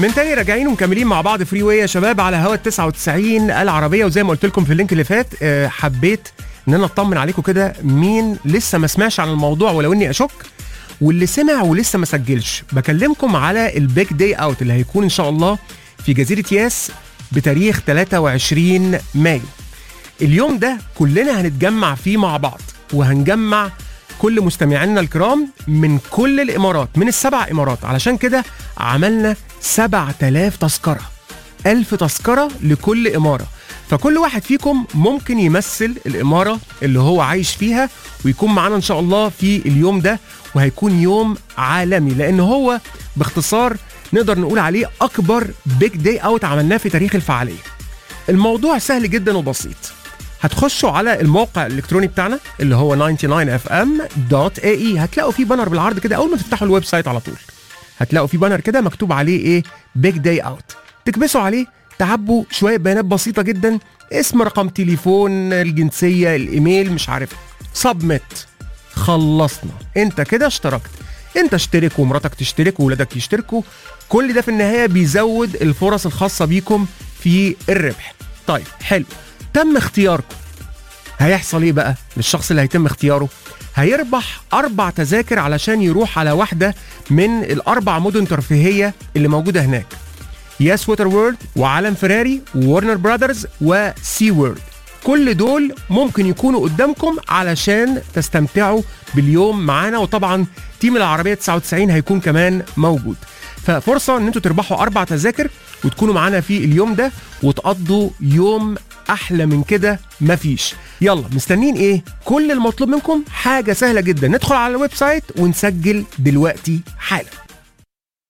من تاني راجعين ومكملين مع بعض فري واي يا شباب على هوا ال 99 العربيه وزي ما قلت لكم في اللينك اللي فات آه، حبيت ان انا اطمن عليكم كده مين لسه ما سمعش عن الموضوع ولو اني اشك واللي سمع ولسه ما سجلش بكلمكم على البيج داي اوت اللي هيكون ان شاء الله في جزيره ياس بتاريخ 23 مايو اليوم ده كلنا هنتجمع فيه مع بعض وهنجمع كل مستمعينا الكرام من كل الامارات من السبع امارات علشان كده عملنا 7000 تذكره 1000 تذكره لكل اماره فكل واحد فيكم ممكن يمثل الاماره اللي هو عايش فيها ويكون معانا ان شاء الله في اليوم ده وهيكون يوم عالمي لان هو باختصار نقدر نقول عليه اكبر بيج داي اوت عملناه في تاريخ الفعاليه الموضوع سهل جدا وبسيط هتخشوا على الموقع الالكتروني بتاعنا اللي هو 99fm.ae هتلاقوا فيه بانر بالعرض كده اول ما تفتحوا الويب سايت على طول هتلاقوا فيه بانر كده مكتوب عليه ايه بيج داي اوت تكبسوا عليه تعبوا شويه بيانات بسيطه جدا اسم رقم تليفون الجنسيه الايميل مش عارف سبميت خلصنا انت كده اشتركت انت اشترك ومراتك تشترك وولادك يشتركوا كل ده في النهايه بيزود الفرص الخاصه بيكم في الربح طيب حلو تم اختياركم هيحصل ايه بقى للشخص اللي هيتم اختياره هيربح اربع تذاكر علشان يروح على واحده من الاربع مدن ترفيهيه اللي موجوده هناك ياس ووتر وورلد وعالم فراري وورنر براذرز وسي وورلد كل دول ممكن يكونوا قدامكم علشان تستمتعوا باليوم معانا وطبعا تيم العربيه 99 هيكون كمان موجود ففرصه ان انتوا تربحوا اربع تذاكر وتكونوا معانا في اليوم ده وتقضوا يوم احلى من كده مفيش يلا مستنيين ايه كل المطلوب منكم حاجه سهله جدا ندخل على الويب سايت ونسجل دلوقتي حالا